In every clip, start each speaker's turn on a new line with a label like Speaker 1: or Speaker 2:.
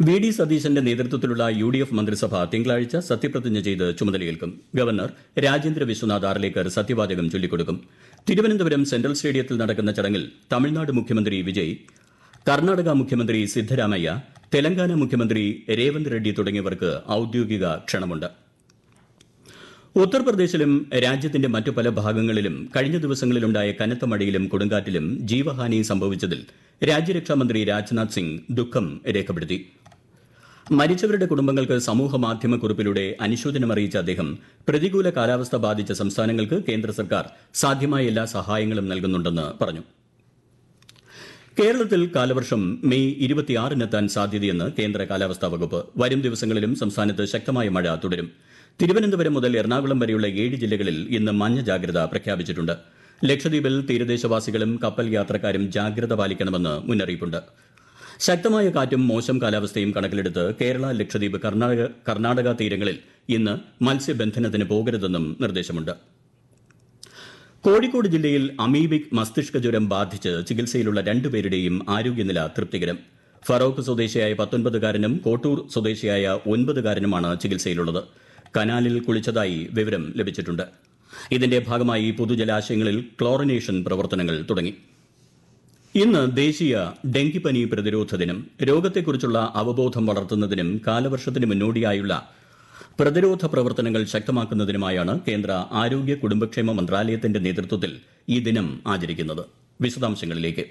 Speaker 1: V D സതീശന്റെ നേതൃത്വത്തിലുള്ള U D F മന്ത്രിസഭ തിങ്കളാഴ്ച സത്യപ്രതിജ്ഞ ചെയ്ത് ചുമതലയേൽക്കും ഗവർണർ രാജേന്ദ്ര വിശ്വനാഥ് ആർലേക്കർ സത്യവാചകം ചൊല്ലിക്കൊടുക്കും തിരുവനന്തപുരം സെൻട്രൽ സ്റ്റേഡിയത്തിൽ നടക്കുന്ന ചടങ്ങിൽ തമിഴ്നാട് മുഖ്യമന്ത്രി വിജയ് കർണാടക മുഖ്യമന്ത്രി സിദ്ധരാമയ്യ തെലങ്കാന മുഖ്യമന്ത്രി രേവന്ത് റെഡ്ഡി തുടങ്ങിയവർക്ക് ഔദ്യോഗിക ക്ഷണമുണ്ട് ഉത്തർപ്രദേശിലും രാജ്യത്തിന്റെ മറ്റു പല ഭാഗങ്ങളിലും കഴിഞ്ഞ ദിവസങ്ങളിലുണ്ടായ കനത്ത മഴയിലും കൊടുങ്കാറ്റിലും ജീവഹാനി സംഭവിച്ചതിൽ രാജ്യരക്ഷാമന്ത്രി രാജ്നാഥ് സിംഗ് ദുഃഖം രേഖപ്പെടുത്തി മരിച്ചവരുടെ കുടുംബങ്ങൾക്ക് സമൂഹമാധ്യമ കുറിപ്പിലൂടെ അനുശോചനം അറിയിച്ച അദ്ദേഹം പ്രതികൂല കാലാവസ്ഥ ബാധിച്ച സംസ്ഥാനങ്ങൾക്ക് കേന്ദ്ര സർക്കാർ സാധ്യമായ എല്ലാ സഹായങ്ങളും നൽകുന്നുണ്ടെന്ന് പറഞ്ഞു കേരളത്തിൽ കാലവർഷം മെയ് ഇരുപത്തിയാറിനെത്താൻ സാധ്യതയെന്ന് കേന്ദ്ര കാലാവസ്ഥാ വകുപ്പ് വരും ദിവസങ്ങളിലും സംസ്ഥാനത്ത് ശക്തമായ മഴ തുടരും തിരുവനന്തപുരം മുതൽ എറണാകുളം വരെയുള്ള ഏഴ് ജില്ലകളിൽ ഇന്ന് മഞ്ഞ ജാഗ്രത പ്രഖ്യാപിച്ചിട്ടുണ്ട് ലക്ഷദ്വീപിൽ തീരദേശവാസികളും കപ്പൽ യാത്രക്കാരും ജാഗ്രത പാലിക്കണമെന്ന് മുന്നറിയിപ്പുണ്ട് ശക്തമായ കാറ്റും മോശം കാലാവസ്ഥയും കണക്കിലെടുത്ത് കേരള ലക്ഷദ്വീപ് കർണാടക കർണാടക തീരങ്ങളിൽ ഇന്ന് മത്സ്യബന്ധനത്തിന് പോകരുതെന്നും നിർദ്ദേശമുണ്ട് കോഴിക്കോട് ജില്ലയിൽ അമീബിക് മസ്തിഷ്ക ജ്വരം ബാധിച്ച് ചികിത്സയിലുള്ള രണ്ടുപേരുടെയും ആരോഗ്യനില തൃപ്തികരം ഫറോക്ക് സ്വദേശിയായ പത്തൊൻപതുകാരനും കോട്ടൂർ സ്വദേശിയായ ഒൻപതുകാരനുമാണ് ചികിത്സയിലുള്ളത് കനാലിൽ കുളിച്ചതായി വിവരം ലഭിച്ചിട്ടുണ്ട് ഇതിന്റെ ഭാഗമായി പൊതുജലാശയങ്ങളിൽ ക്ലോറിനേഷൻ പ്രവർത്തനങ്ങൾ തുടങ്ങി ഇന്ന് ദേശീയ ഡെങ്കിപ്പനി പ്രതിരോധ ദിനം രോഗത്തെക്കുറിച്ചുള്ള അവബോധം വളർത്തുന്നതിനും കാലവർഷത്തിന് മുന്നോടിയായുള്ള പ്രതിരോധ പ്രവർത്തനങ്ങൾ ശക്തമാക്കുന്നതിനുമായാണ് കേന്ദ്ര ആരോഗ്യ കുടുംബക്ഷേമ മന്ത്രാലയത്തിന്റെ നേതൃത്വത്തിൽ ഈ ദിനം ആചരിക്കുന്നത് വിശദാംശങ്ങളിലേക്ക്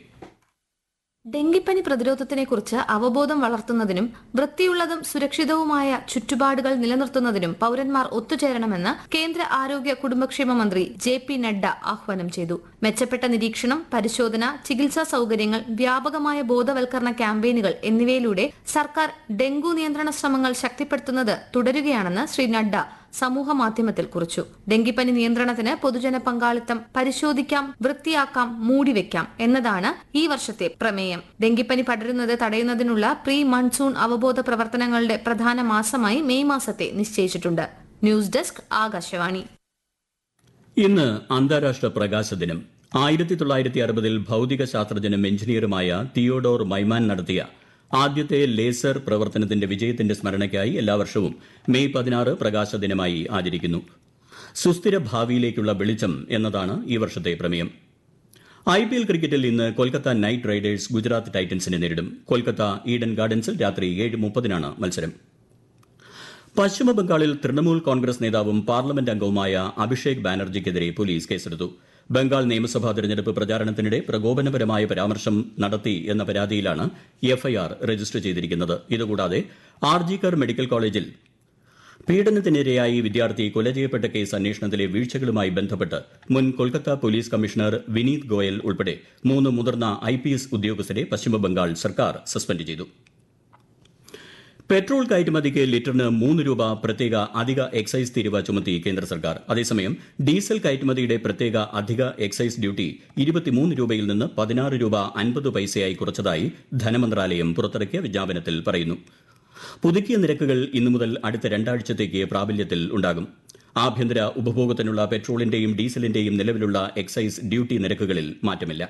Speaker 2: ഡെങ്കിപ്പനി പ്രതിരോധത്തിനെക്കുറിച്ച് അവബോധം വളർത്തുന്നതിനും വൃത്തിയുള്ളതും സുരക്ഷിതവുമായ ചുറ്റുപാടുകൾ നിലനിർത്തുന്നതിനും പൌരന്മാർ ഒത്തുചേരണമെന്ന് കേന്ദ്ര ആരോഗ്യ കുടുംബക്ഷേമ മന്ത്രി ജെ പി നഡ്ഡ ആഹ്വാനം ചെയ്തു മെച്ചപ്പെട്ട നിരീക്ഷണം പരിശോധന ചികിത്സാ സൌകര്യങ്ങൾ വ്യാപകമായ ബോധവൽക്കരണ ക്യാമ്പയിനുകൾ എന്നിവയിലൂടെ സർക്കാർ ഡെങ്കു നിയന്ത്രണ ശ്രമങ്ങൾ ശക്തിപ്പെടുത്തുന്നത് തുടരുകയാണെന്ന് ശ്രീ നഡ്ഡ സമൂഹ മാധ്യമത്തിൽ കുറിച്ചു ഡെങ്കിപ്പനി നിയന്ത്രണത്തിന് പൊതുജന പങ്കാളിത്തം പരിശോധിക്കാം വൃത്തിയാക്കാം മൂടിവെക്കാം എന്നതാണ് ഈ വർഷത്തെ പ്രമേയം ഡെങ്കിപ്പനി പടരുന്നത് തടയുന്നതിനുള്ള പ്രീ മൺസൂൺ അവബോധ പ്രവർത്തനങ്ങളുടെ പ്രധാന മാസമായി മെയ് മാസത്തെ നിശ്ചയിച്ചിട്ടുണ്ട് ന്യൂസ് ഡെസ്ക് ആകാശവാണി
Speaker 1: ഇന്ന് അന്താരാഷ്ട്ര പ്രകാശ ദിനം ആയിരത്തി തൊള്ളായിരത്തി അറുപതിൽ ഭൌതിക ശാസ്ത്രജ്ഞനും എഞ്ചിനീയറുമായ തിയോഡോർ മൈമാൻ നടത്തിയ ആദ്യത്തെ ലേസർ പ്രവർത്തനത്തിന്റെ വിജയത്തിന്റെ സ്മരണയ്ക്കായി എല്ലാ വർഷവും മെയ് പതിനാറ് പ്രകാശ ദിനമായി ആചരിക്കുന്നു സുസ്ഥിര ഭാവിയിലേക്കുള്ള വെളിച്ചം എന്നതാണ് ഈ വർഷത്തെ പ്രമേയം ഐ പി എൽ ക്രിക്കറ്റിൽ ഇന്ന് കൊൽക്കത്ത നൈറ്റ് റൈഡേഴ്സ് ഗുജറാത്ത് ടൈറ്റൻസിനെ നേരിടും കൊൽക്കത്ത ഈഡൻ ഗാർഡൻസിൽ രാത്രി ഏഴ് മുപ്പതിനാണ് മത്സരം പശ്ചിമബംഗാളിൽ തൃണമൂൽ കോൺഗ്രസ് നേതാവും പാർലമെന്റ് അംഗവുമായ അഭിഷേക് ബാനർജിക്കെതിരെ പോലീസ് കേസെടുത്തു ബംഗാൾ നിയമസഭാ തെരഞ്ഞെടുപ്പ് പ്രചാരണത്തിനിടെ പ്രകോപനപരമായ പരാമർശം നടത്തി എന്ന പരാതിയിലാണ് എഫ്ഐആർ രജിസ്റ്റർ ചെയ്തിരിക്കുന്നത് ഇതുകൂടാതെ ആർജിക്കർ മെഡിക്കൽ കോളേജിൽ പീഡനത്തിനിരയായി വിദ്യാർത്ഥി കൊല ചെയ്യപ്പെട്ട കേസ് അന്വേഷണത്തിലെ വീഴ്ചകളുമായി ബന്ധപ്പെട്ട് മുൻ കൊൽക്കത്ത പോലീസ് കമ്മീഷണർ വിനീത് ഗോയൽ ഉൾപ്പെടെ മൂന്ന് മുതിർന്ന ഐ ഉദ്യോഗസ്ഥരെ പശ്ചിമബംഗാൾ സർക്കാർ സസ്പെൻഡ് ചെയ്തു പെട്രോൾ കയറ്റുമതിക്ക് ലിറ്ററിന് മൂന്ന് രൂപ പ്രത്യേക അധിക എക്സൈസ് തീരുവ ചുമത്തി കേന്ദ്ര സർക്കാർ അതേസമയം ഡീസൽ കയറ്റുമതിയുടെ പ്രത്യേക അധിക എക്സൈസ് ഡ്യൂട്ടി ഇരുപത്തിമൂന്ന് രൂപയിൽ നിന്ന് പതിനാറ് രൂപ അൻപത് പൈസയായി കുറച്ചതായി ധനമന്ത്രാലയം പുറത്തിറക്കിയ വിജ്ഞാപനത്തിൽ പറയുന്നു പുതുക്കിയ നിരക്കുകൾ ഇന്നു മുതൽ അടുത്ത രണ്ടാഴ്ചത്തേക്ക് പ്രാബല്യത്തിൽ ഉണ്ടാകും ആഭ്യന്തര ഉപഭോഗത്തിനുള്ള പെട്രോളിന്റെയും ഡീസലിന്റെയും നിലവിലുള്ള എക്സൈസ് ഡ്യൂട്ടി നിരക്കുകളിൽ മാറ്റമില്ല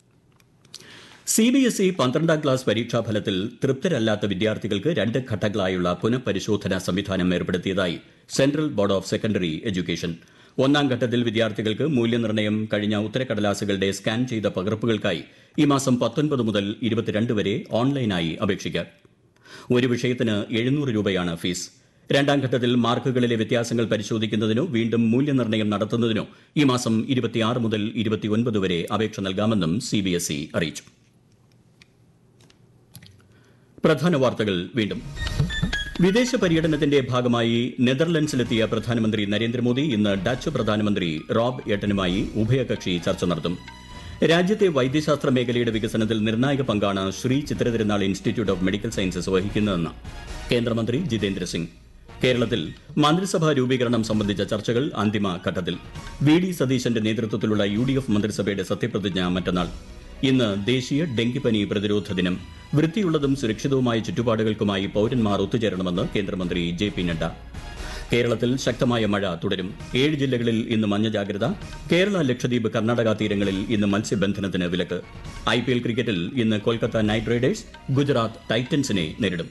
Speaker 1: സി ബി എസ് ഇ പന്ത്രണ്ടാം ക്ലാസ് പരീക്ഷാ ഫലത്തിൽ തൃപ്തരല്ലാത്ത വിദ്യാർത്ഥികൾക്ക് രണ്ട് ഘട്ടങ്ങളായുള്ള പുനഃപരിശോധനാ സംവിധാനം ഏർപ്പെടുത്തിയതായി Central Board of Secondary Education ഒന്നാം ഘട്ടത്തിൽ വിദ്യാർത്ഥികൾക്ക് മൂല്യനിർണ്ണയം കഴിഞ്ഞ ഉത്തരക്കടലാസുകളുടെ സ്കാൻ ചെയ്ത പകർപ്പുകൾക്കായി ഈ മാസം പത്തൊൻപത് മുതൽ ഇരുപത്തിരണ്ട് വരെ ഓൺലൈനായി അപേക്ഷിക്കാം ഒരു വിഷയത്തിന് എഴുന്നൂറ് രൂപയാണ് ഫീസ് രണ്ടാം ഘട്ടത്തിൽ മാർക്കുകളിലെ വ്യത്യാസങ്ങൾ പരിശോധിക്കുന്നതിനോ വീണ്ടും മൂല്യനിർണ്ണയം നടത്തുന്നതിനോ ഈ മാസം ഇരുപത്തിയാറ് മുതൽ ഇരുപത്തിയൊൻപത് വരെ അപേക്ഷ നൽകാമെന്നും സിബിഎസ്ഇ അറിയിച്ചു പ്രധാന വാർത്തകൾ വീണ്ടും വിദേശ പര്യടനത്തിന്റെ ഭാഗമായി നെതർലൻഡ്സിലെത്തിയ പ്രധാനമന്ത്രി നരേന്ദ്രമോദി ഇന്ന് ഡച്ച് പ്രധാനമന്ത്രി റോബ് എട്ടനുമായി ഉഭയകക്ഷി ചർച്ച നടത്തും രാജ്യത്തെ വൈദ്യശാസ്ത്ര മേഖലയുടെ വികസനത്തിൽ നിർണായക പങ്കാണ് Sree Chitra Tirunal Institute of Medical Sciences വഹിക്കുന്നതെന്ന് കേന്ദ്രമന്ത്രി ജിതേന്ദ്ര സിംഗ് കേരളത്തിൽ മന്ത്രിസഭാ രൂപീകരണം സംബന്ധിച്ച ചർച്ചകൾ അന്തിമ ഘട്ടത്തിൽ വി ഡി സതീശന്റെ നേതൃത്വത്തിലുള്ള യു ഡി എഫ് മന്ത്രിസഭയുടെ സത്യപ്രതിജ്ഞ മറ്റന്നാൾ ഇന്ന് ദേശീയ ഡെങ്കിപ്പനി പ്രതിരോധ ദിനം വൃത്തിയുള്ളതും സുരക്ഷിതവുമായ ചുറ്റുപാടുകൾക്കുമായി പൌരന്മാർ ഒത്തുചേരണമെന്ന് കേന്ദ്രമന്ത്രി ജെ പി നഡ്ഡ കേരളത്തിൽ ശക്തമായ മഴ തുടരും ഏഴ് ജില്ലകളിൽ ഇന്ന് മഞ്ഞ ജാഗ്രത കേരള ലക്ഷദ്വീപ് കർണാടക തീരങ്ങളിൽ ഇന്ന് മത്സ്യബന്ധനത്തിന് വിലക്ക് ഐ പി എൽ ക്രിക്കറ്റിൽ ഇന്ന് കൊൽക്കത്ത നൈറ്റ് റൈഡേഴ്സ് ഗുജറാത്ത് ടൈറ്റൻസിനെ നേരിടും